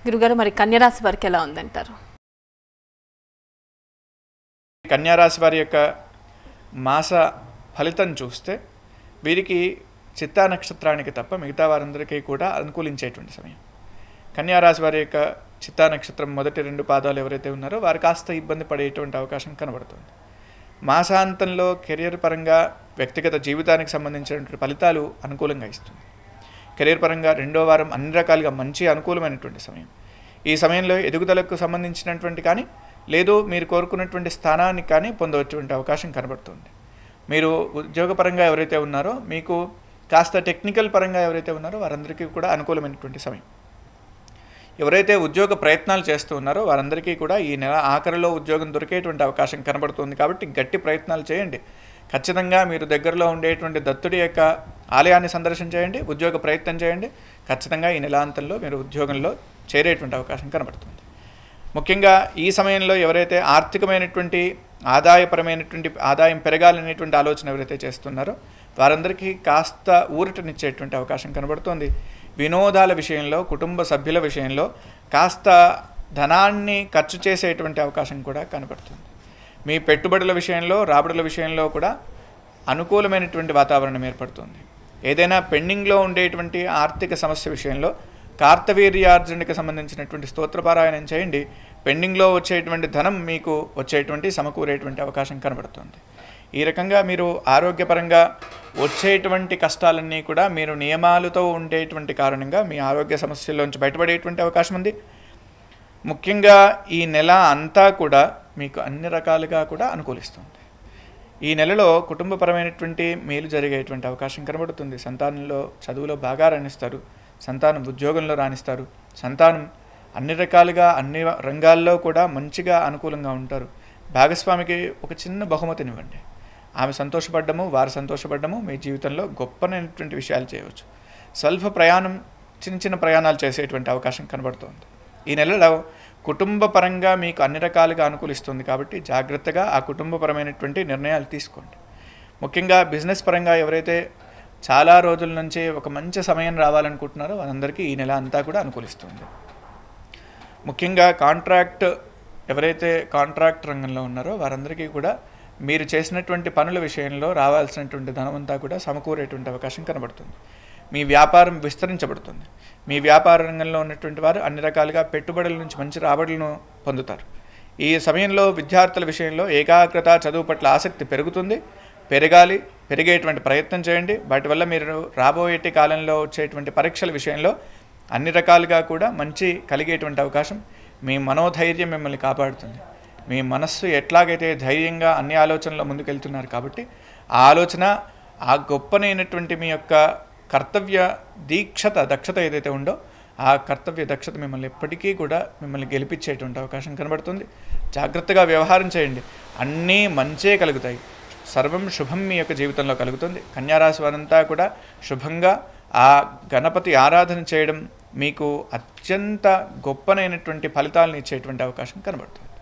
గురుగారు మరి కన్యరాశి వారికి ఎలా ఉందంటారు కన్యారాశి వారి యొక్క మాస ఫలితం చూస్తే వీరికి చిత్తా నక్షత్రానికి తప్ప మిగతా వారందరికీ కూడా అనుకూలించేటువంటి సమయం కన్యారాశి వారి యొక్క చిత్తా నక్షత్రం మొదటి రెండు పాదాలు ఎవరైతే ఉన్నారో వారు కాస్త ఇబ్బంది పడేటువంటి అవకాశం కనబడుతుంది మాసాంతంలో కెరియర్ పరంగా వ్యక్తిగత జీవితానికి సంబంధించినటువంటి ఫలితాలు అనుకూలంగా ఇస్తుంది కెరీర్ పరంగా రెండో వారం అన్ని రకాలుగా మంచి అనుకూలమైనటువంటి సమయం ఈ సమయంలో ఎదుగుదలకు సంబంధించినటువంటి కానీ లేదు మీరు కోరుకున్నటువంటి స్థానానికి కానీ పొందవటువంటి అవకాశం కనబడుతుంది మీరు ఉద్యోగపరంగా ఎవరైతే ఉన్నారో మీకు కాస్త టెక్నికల్ పరంగా ఎవరైతే ఉన్నారో వారందరికీ కూడా అనుకూలమైనటువంటి సమయం ఎవరైతే ఉద్యోగ ప్రయత్నాలు చేస్తూ ఉన్నారో వారందరికీ కూడా ఈ నెల ఆఖరిలో ఉద్యోగం దొరికేటువంటి అవకాశం కనబడుతుంది కాబట్టి గట్టి ప్రయత్నాలు చేయండి ఖచ్చితంగా మీరు దగ్గరలో ఉండేటువంటి దత్తుడి యొక్క ఆలయాన్ని సందర్శన చేయండి ఉద్యోగ ప్రయత్నం చేయండి ఖచ్చితంగా ఈ నెలాంతంలో మీరు ఉద్యోగంలో చేరేటువంటి అవకాశం కనబడుతుంది ముఖ్యంగా ఈ సమయంలో ఎవరైతే ఆర్థికమైనటువంటి ఆదాయపరమైనటువంటి ఆదాయం పెరగాలనేటువంటి ఆలోచన ఎవరైతే చేస్తున్నారో వారందరికీ కాస్త ఊరటనిచ్చేటువంటి అవకాశం కనబడుతుంది వినోదాల విషయంలో కుటుంబ సభ్యుల విషయంలో కాస్త ధనాన్ని ఖర్చు చేసేటువంటి అవకాశం కూడా కనబడుతుంది మీ పెట్టుబడుల విషయంలో రాబడుల విషయంలో కూడా అనుకూలమైనటువంటి వాతావరణం ఏర్పడుతుంది ఏదైనా పెండింగ్లో ఉండేటువంటి ఆర్థిక సమస్య విషయంలో కార్తవీర్యార్జునికి సంబంధించినటువంటి స్తోత్రపారాయణం చేయండి పెండింగ్లో వచ్చేటువంటి ధనం మీకు వచ్చేటువంటి సమకూరేటువంటి అవకాశం కనబడుతుంది ఈ రకంగా మీరు ఆరోగ్యపరంగా వచ్చేటువంటి కష్టాలన్నీ కూడా మీరు నియమాలతో ఉండేటువంటి కారణంగా మీ ఆరోగ్య సమస్యల్లోంచి బయటపడేటువంటి అవకాశం ఉంది ముఖ్యంగా ఈ నెల అంతా కూడా మీకు అన్ని రకాలుగా కూడా అనుకూలిస్తుంది ఈ నెలలో కుటుంబపరమైనటువంటి మేలు జరిగేటువంటి అవకాశం కనబడుతుంది సంతానంలో చదువులో బాగా రాణిస్తారు సంతానం ఉద్యోగంలో రాణిస్తారు సంతానం అన్ని రకాలుగా అన్ని రంగాల్లో కూడా మంచిగా అనుకూలంగా ఉంటారు భాగస్వామికి ఒక చిన్న బహుమతినివ్వండి ఆమె సంతోషపడ్డము వారు సంతోషపడ్డము మీ జీవితంలో గొప్పనైనటువంటి విషయాలు చేయవచ్చు స్వల్ప ప్రయాణం చిన్న చిన్న ప్రయాణాలు చేసేటువంటి అవకాశం కనబడుతోంది ఈ నెలలో కుటుంబ పరంగా మీకు అన్ని రకాలుగా అనుకూలిస్తుంది కాబట్టి జాగ్రత్తగా ఆ కుటుంబపరమైనటువంటి నిర్ణయాలు తీసుకోండి ముఖ్యంగా బిజినెస్ పరంగా ఎవరైతే చాలా రోజుల నుంచి ఒక మంచి సమయం రావాలనుకుంటున్నారో వాళ్ళందరికీ ఈ నెల అంతా కూడా అనుకూలిస్తుంది ముఖ్యంగా కాంట్రాక్ట్ ఎవరైతే కాంట్రాక్ట్ రంగంలో ఉన్నారో వారందరికీ కూడా మీరు చేసినటువంటి పనుల విషయంలో రావాల్సినటువంటి ధనమంతా కూడా సమకూరేటువంటి అవకాశం కనబడుతుంది మీ వ్యాపారం విస్తరించబడుతుంది మీ వ్యాపార రంగంలో ఉన్నటువంటి వారు అన్ని రకాలుగా పెట్టుబడుల నుంచి మంచి రాబడులను పొందుతారు ఈ సమయంలో విద్యార్థుల విషయంలో ఏకాగ్రత చదువు పట్ల ఆసక్తి పెరుగుతుంది పెరగాలి పెరిగేటువంటి ప్రయత్నం చేయండి వాటి వల్ల మీరు రాబోయేటి కాలంలో వచ్చేటువంటి పరీక్షల విషయంలో అన్ని రకాలుగా కూడా మంచి కలిగేటువంటి అవకాశం మీ మనోధైర్యం మిమ్మల్ని కాపాడుతుంది మీ మనస్సు ఎట్లాగైతే ధైర్యంగా అన్ని ఆలోచనలో ముందుకెళ్తున్నారు కాబట్టి ఆ ఆలోచన ఆ గొప్పనైనటువంటి మీ యొక్క కర్తవ్య దీక్షత దక్షత ఏదైతే ఉందో ఆ కర్తవ్య దక్షత మిమ్మల్ని ఎప్పటికీ కూడా మిమ్మల్ని గెలిపించేటువంటి అవకాశం కనబడుతుంది జాగ్రత్తగా వ్యవహారం చేయండి అన్నీ మంచే కలుగుతాయి సర్వం శుభం మీ యొక్క జీవితంలో కలుగుతుంది కన్యారాశి వారంతా కూడా శుభంగా ఆ గణపతి ఆరాధన చేయడం మీకు అత్యంత గొప్పనైనటువంటి ఫలితాలను ఇచ్చేటువంటి అవకాశం కనబడుతుంది